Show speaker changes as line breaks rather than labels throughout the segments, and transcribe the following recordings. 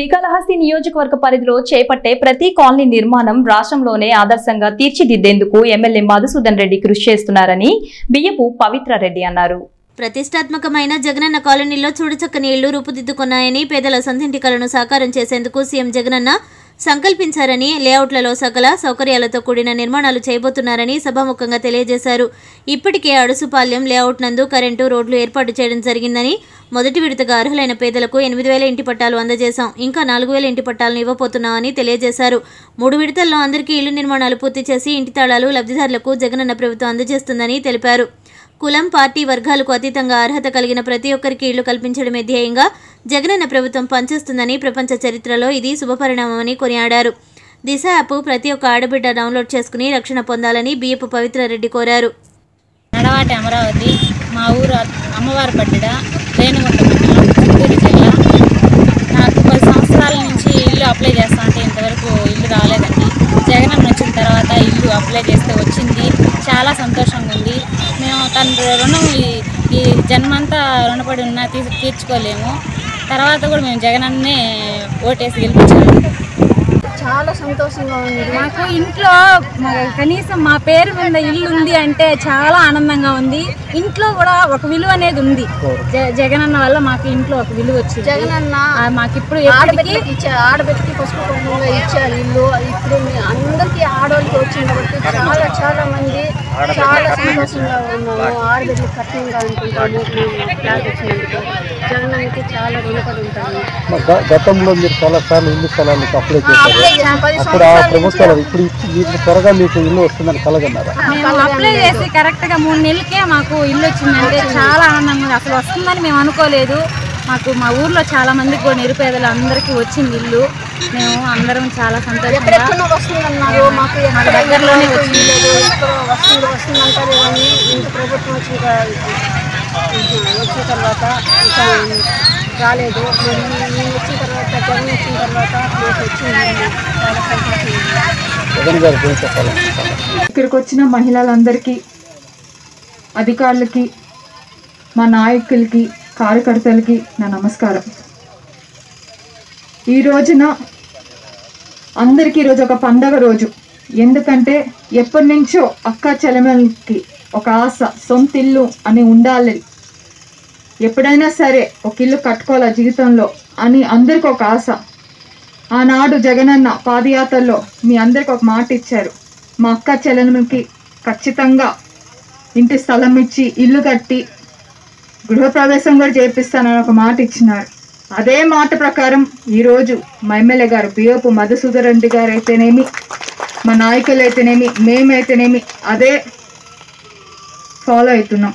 శ్రీకాళహస్తి నియోజకవర్గ పరిధిలో చేపట్టే ప్రతి కాలనీ నిర్మాణం రాష్ట్రంలోనే ఆదర్శంగా తీర్చిదిద్దేందుకు ఎమ్మెల్యే మధుసూదన్ రెడ్డి కృషి చేస్తున్నారని బియ్యపు పవిత్రారెడ్డి అన్నారు
ప్రతిష్టాత్మకమైన జగనన్న కాలనీలో చూడచక్కని ఇళ్లు రూపుదిద్దుకున్నాయని పేదల సొంతింటి కలను సాకారం చేసేందుకు సీఎం జగనన్న సంకల్పించారని లేఅవుట్లలో సకల సౌకర్యాలతో కూడిన నిర్మాణాలు చేయబోతున్నారని సభాముఖంగా తెలియజేశారు ఇప్పటికే అడుసుపాల్యం లేఅవుట్ నందు కరెంటు రోడ్లు ఏర్పాటు చేయడం జరిగిందని మొదటి విడతగా అర్హులైన పేదలకు ఎనిమిది వేల ఇంటి పట్టాలు అందజేశాం ఇంకా నాలుగు వేల ఇంటి పట్టాలను ఇవ్వబోతున్నామని తెలియజేశారు మూడు విడతల్లో అందరికీ ఇళ్లు నిర్మాణాలు పూర్తి చేసి ఇంటి తాళాలు లబ్ధిదారులకు జగనన్న ప్రభుత్వం అందజేస్తుందని తెలిపారు కులం పార్టీ వర్గాలకు అతీతంగా అర్హత కలిగిన ప్రతి ఒక్కరికి ఇళ్లు కల్పించడమే ధ్యేయంగా జగనన్న ప్రభుత్వం పనిచేస్తుందని ప్రపంచ చరిత్రలో ఇది శుభపరిణామమని కొనియాడారు దిశ యాప్ ప్రతి ఒక్క ఆడబిడ్డ డౌన్లోడ్ చేసుకుని రక్షణ పొందాలని బియ్యపు పవిత్రారెడ్డి కోరారు
నడవాటి అమరావతి మా ఊరు అమ్మవారి పట్టిడ రేణుగుంట మండలం చిత్తూరు జిల్లా నాకు పది సంవత్సరాల నుంచి ఇల్లు అప్లై చేస్తా అంటే ఇంతవరకు ఇల్లు రాలేదండి జగనన్న వచ్చిన తర్వాత ఇల్లు అప్లై చేస్తే వచ్చింది చాలా సంతోషంగా ఉంది మేము తన రుణం ఈ- ఈ జన్మంతా రుణపడి ఉన్నా తీర్చు తీర్చుకోలేము తర్వాత కూడా మేము జగనన్నే ఓటేసి గెలిపించాము
చాలా సంతోషంగా ఉంది
మాకు ఇంట్లో మ- కనీసం మా పేరు మీద ఇల్లు ఉంది అంటే చాలా ఆనందంగా ఉంది ఇంట్లో కూడా ఒక విలువ అనేది ఉంది జ- జగనన్న వల్ల మాకు ఇంట్లో ఒక విలువ వచ్చింది
జగనన్న
ఆ, మాకు ఇప్పుడు ఎప్పటికీ
ఆడబిడ్డకి ఇచ్చా ఆడబిడ్డకి పసుపు కుంకుమగా ఇచ్చారు ఇల్లు ఇప్పుడు మీ అందరికీ ఆడవాళ్ళకి వచ్చింది కాబట్టి చాలా చాలా మంది చాలా సంతోషంగా ఉన్నాము ఆడబిడ్డకి కట్నంగా అనుకుంటాము మేము ఫ్లాట్ వచ్చినందుకు జగనన్నకి చాలా రుణపడి ఉంటాము
మరి గ- గతంలో మీరు చాలా సార్లు ఇల్లు స్థలాలకు అప్లై చేశారు
అప్లై చేసాం పది
అప్పుడు ఆ
సంవత్సరాల నుంచి
ప్రభుత్వాలు ఇప్పుడు ఇచ్చి మీకు త్వరగా మీకు ఇల్లు వస్తుందని కలగన్నారా
మేము అప్లై చేసి కరెక్ట్ గా మూడు నెలలకే మాకు ఇల్లు వచ్చిందంటే చాలా ఆనందంగా ఉంది అసలు వస్తుందని మేము అనుకోలేదు మాకు మా ఊర్లో చాలా మందికి కూడా నిరుపేదలు అందరికీ వచ్చింది ఇల్లు మేము అందరం చాలా సంతోషంగా
ఎక్కడెక్కడో వస్తుందన్నారు మాకు ఎక్కడ
దగ్గరలోనే
దగ్గరలోనే వచ్చింది ఎక్కడో వస్తుంది వస్తుంది అంటారు కానీ ఇంత ప్రభుత్వం వచ్చిన వచ్చిన తర్వాత ఇంకా రాలేదు మరి మేము వచ్చిన తర్వాత జగన్ వచ్చిన తర్వాత మాకు వచ్చింది ఇల్లు. చాలా సంతోషంగా ఉంది.
జగన్ గారు ఏం చెప్పాలనుకుంటున్నారు
ఇక్కడికి వచ్చిన మహిళలందరికీ అధికారులకి మా నాయకులకి కార్యకర్తలకి నా నమస్కారం ఈ రోజున అందరికీ ఈరోజు ఒక పండగ రోజు ఎందుకంటే ఎప్పటి నుంచో అక్క చెలమలకి ఒక ఆశ సొంత ఇల్లు అని ఉండాలి ఎప్పుడైనా సరే ఒక ఇల్లు కట్టుకోవాలా జీవితంలో అని అందరికి ఒక ఆశ ఆనాడు జగనన్న పాదయాత్రలో మీ అందరికి ఒక మాట ఇచ్చారు మా అక్క చెల్లెలకి ఖచ్చితంగా ఇంటి స్థలం ఇచ్చి ఇల్లు కట్టి గృహప్రవేశం కూడా చేపిస్తానని ఒక మాట ఇచ్చినారు అదే మాట ప్రకారం ఈరోజు మా ఎమ్మెల్యే గారు బియోపు మధుసూదన్ రెడ్డి గారు అయితేనేమి మా నాయకులు అయితేనేమి మేమైతేనేమి అదే ఫాలో అవుతున్నాం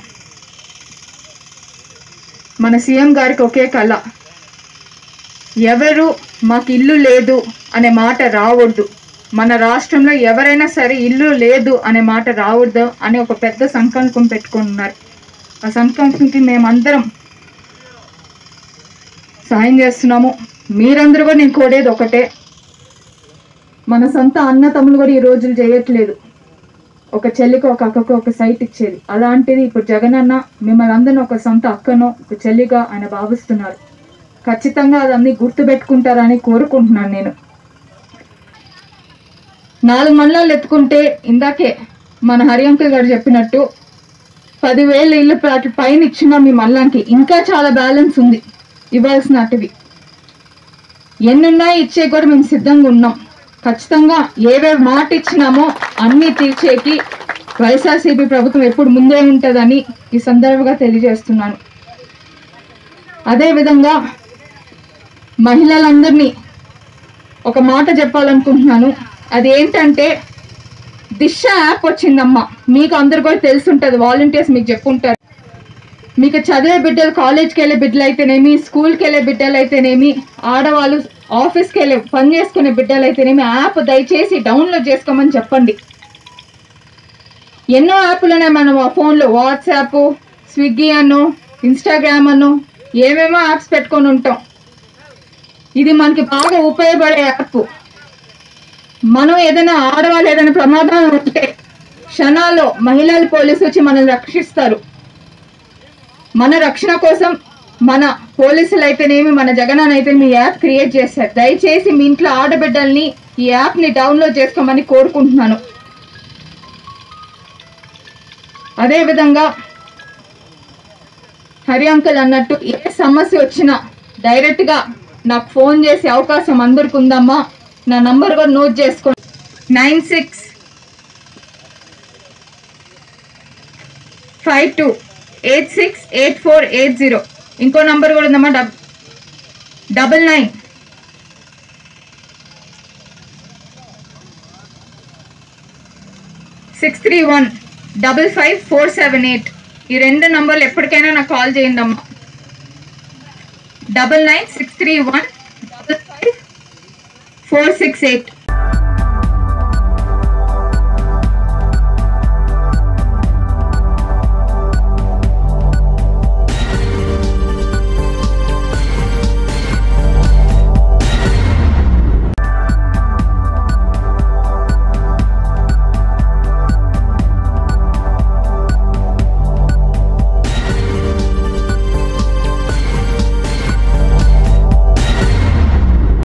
మన సీఎం గారికి ఒకే కళ ఎవరు మాకు ఇల్లు లేదు అనే మాట రావద్దు మన రాష్ట్రంలో ఎవరైనా సరే ఇల్లు లేదు అనే మాట రావద్దు అని ఒక పెద్ద సంకల్పం పెట్టుకున్నారు ఆ సంకల్పంకి మేమందరం సాయం చేస్తున్నాము మీరందరూ కూడా నేను కోరేది ఒకటే మన సొంత అన్న తమ్ములు కూడా ఈ రోజులు చేయట్లేదు ఒక చెల్లికి ఒక అక్కకు ఒక సైట్ ఇచ్చేది అలాంటిది ఇప్పుడు జగనన్న మిమ్మల్ని అందరిని ఒక సొంత అక్కనో ఒక చెల్లిగా ఆయన భావిస్తున్నారు ఖచ్చితంగా అదన్నీ గుర్తుపెట్టుకుంటారని కోరుకుంటున్నాను నేను నాలుగు మండలాలు ఎత్తుకుంటే ఇందాకే మన హరి అంకుల్ గారు చెప్పినట్టు పదివేల ఇల్లు ప్లాట్లు పైన ఇచ్చిన మీ మల్లానికి ఇంకా చాలా బ్యాలెన్స్ ఉంది ఇవ్వాల్సినటివి ఎన్నున్నాయి ఇచ్చే కూడా మేము సిద్ధంగా ఉన్నాం ఖచ్చితంగా ఏవేవి మాట ఇచ్చినామో అన్నీ తీర్చేకి వైఎస్ఆర్సీపీ ప్రభుత్వం ఎప్పుడు ముందే ఉంటుందని ఈ సందర్భంగా తెలియజేస్తున్నాను అదేవిధంగా మహిళలందరినీ ఒక మాట చెప్పాలనుకుంటున్నాను అది ఏంటంటే దిశ యాప్ వచ్చిందమ్మా మీకు అందరు కూడా తెలుసుంటుంది వాలంటీర్స్ మీకు చెప్పుంటారు మీకు చదివే బిడ్డలు కాలేజ్కి వెళ్ళే బిడ్డలు అయితేనేమి స్కూల్కి వెళ్ళే బిడ్డలు అయితేనేమి ఆడవాళ్ళు ఆఫీస్కి వెళ్ళే పని చేసుకునే బిడ్డలు అయితేనేమి యాప్ దయచేసి డౌన్లోడ్ చేసుకోమని చెప్పండి ఎన్నో యాప్లున్నాయి మనం ఆ ఫోన్లో వాట్సాప్ స్విగ్గీ అను ఇన్స్టాగ్రామ్ అను ఏమేమో యాప్స్ పెట్టుకొని ఉంటాం ఇది మనకి బాగా ఉపయోగపడే యాప్ మనం ఏదైనా ఆడవాళ్ళు ఏదైనా ప్రమాదం ఉంటే క్షణాల్లో మహిళల పోలీసు వచ్చి మనల్ని రక్షిస్తారు మన రక్షణ కోసం మన పోలీసులు అయితేనేమి మన జగనన్న అయితే మీ యాప్ క్రియేట్ చేశారు దయచేసి మీ ఇంట్లో ఆడబిడ్డల్ని ఈ యాప్ని డౌన్లోడ్ చేసుకోమని కోరుకుంటున్నాను అదేవిధంగా హరి అంకుల్ అన్నట్టు ఏ సమస్య వచ్చినా డైరెక్ట్గా నాకు ఫోన్ చేసే అవకాశం అందరికి ఉందమ్మా నా నంబర్ కూడా నోట్ చేసుకోండి nine six five two eight six eight four eight zero ఇంకో నంబర్ కూడా ఉందమ్మా dub double nine six three one double five four seven eight ఈ రెండు నంబర్లు ఎప్పటికైనా నాకు కాల్ చేయండి అమ్మా double nine six three one double five four six eight